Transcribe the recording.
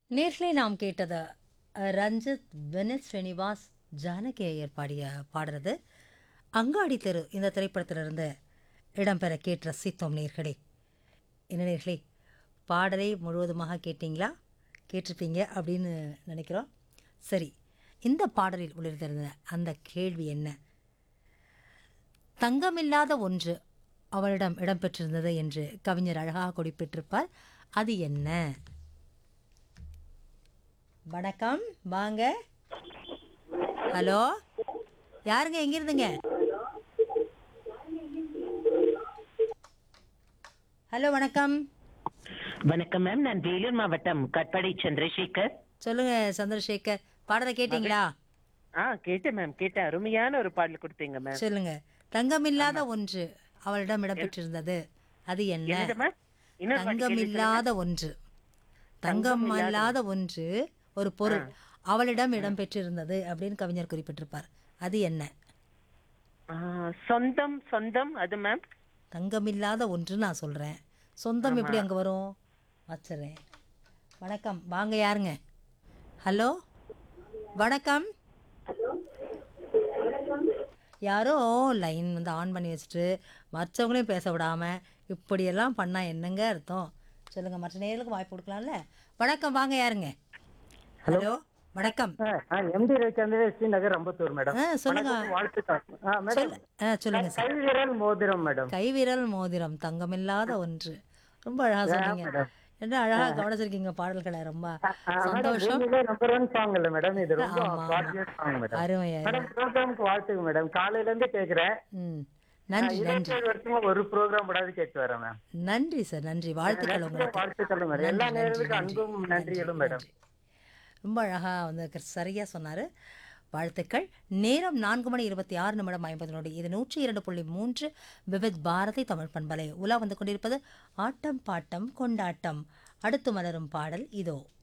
நேர்களே நாம் கேட்டது அஹ், ரஞ்சித் வினித் ஸ்ரீனிவாஸ் ஜானகி ஐயர் பாடிய பாடுறது அங்காடி தெரு இந்த திரைப்படத்திலிருந்து இடம்பெற கேட்டு ரசித்தோம் நேர்களே என்ன நேர்களே பாடலை முழுவதுமாக கேட்டீங்களா கேட்டிருப்பீங்க அப்படின்னு நினைக்கிறோம் சரி இந்த பாடலில் உள்ளிருந்த அந்த கேள்வி என்ன தங்கமில்லாத ஒன்று அவளிடம் இடம்பெற்றிருந்தது என்று கவிஞர் அழகாக குறிப்பிட்டிருப்பார் அது என்ன வணக்கம் வாங்க ஹலோ யாருங்க எங்க இருந்துங்க ஹலோ வணக்கம் வணக்கம் மேம் நான் வேலூர் மாவட்டம் கட்படை சந்திரசேகர் சொல்லுங்க சந்திரசேகர் பாடலை கேட்டிங்களா ஆ கேட்டேன் மேம் கேட்டேன் அருமையான ஒரு பாடல் கொடுத்தீங்க மேம் சொல்லுங்க தங்கமில்லாத ஒன்று அவளிடம் இடம்பெற்றிருந்தது அது என்ன என்னது மேம் இன்னொரு பாட்டு கேள்வி தங்கமில்லாத ஒன்று தங்கம் இல்லாத ஒன்று ஒரு பொருள் அவளிடம் இடம்பெற்றிருந்தது அப்படின்னு கவிஞர் குறிப்பிட்டிருப்பார் அது என்ன ஆ, சொந்தம் சொந்தம் அது மேம் தங்கமில்லாத ஒன்று நான் சொல்றேன் சொந்தம் எப்படி அங்க வரும் வச்சுறேன் வணக்கம் வாங்க யாருங்க ஹலோ வணக்கம் யாரோ லைன் வந்து ஆன் பண்ணி வச்சுட்டு மற்றவங்களையும் பேச விடாம இப்படியெல்லாம் பண்ணா என்னங்க அர்த்தம் சொல்லுங்க மற்ற நேர்களுக்கு வாய்ப்பு கொடுக்கலாம்ல வணக்கம் வாங்க யாருங்க ஹலோ வணக்கம் எம்டி ரவிச்சந்திர ஸ்ரீ நகர் அம்பத்தூர் மேடம் ஆ சொல்லுங்க வணக்கம், வாழ்த்துக்கள் ஆ, மேடம் சொல்லு ஆ சொல்லுங்க சார் கைவிரல் மோதிரம் மேடம் கைவிரல் மோதிரம் தங்கமில்லாத ஒன்று ரொம்ப அழகா சொன்னீங்க என்ன அழகா கவனிச்சிருக்கீங்க பாடல்களை ரொம்ப சந்தோஷம் நம்பர் ஒன் சாங் இல்ல மேடம் இது ரொம்ப ஆமா, ஆமா. gorgeous song மேடம் அருமை அருமை. மேடம் ப்ரோக்ராமுக்கு வாழ்த்துங்க மேடம் காலையில இருந்து கேக்குறேன் ம் நன்றி நன்றி இருபத்தேழு வருஷமா ஒரு ப்ரோக்ராம் விடாது கேட்டு வரேன் மேம் நன்றி சார் நன்றி வாழ்த்துக்கள் உங்களுக்கு வாழ்த்துக்கள் மேடம் எல்லா நன்றி, நன்றி, நேரத்துக்கும் நன்றி, அன்பும் நன்றிகளும் மேடம் நன்றி. ரொம்ப அழகா வந்து க- சரியா சொன்னாரு வாழ்த்துக்கள் நேரம் நான்கு மணி இருபத்தி ஆறு நிமிடம் ஐம்பது நொடி இது நூற்றி இரண்டு புள்ளி மூன்று விவித் பாரதி தமிழ் பண்பலை உலா வந்து கொண்டிருப்பது ஆட்டம் பாட்டம் கொண்டாட்டம் அடுத்து மலரும் பாடல் இதோ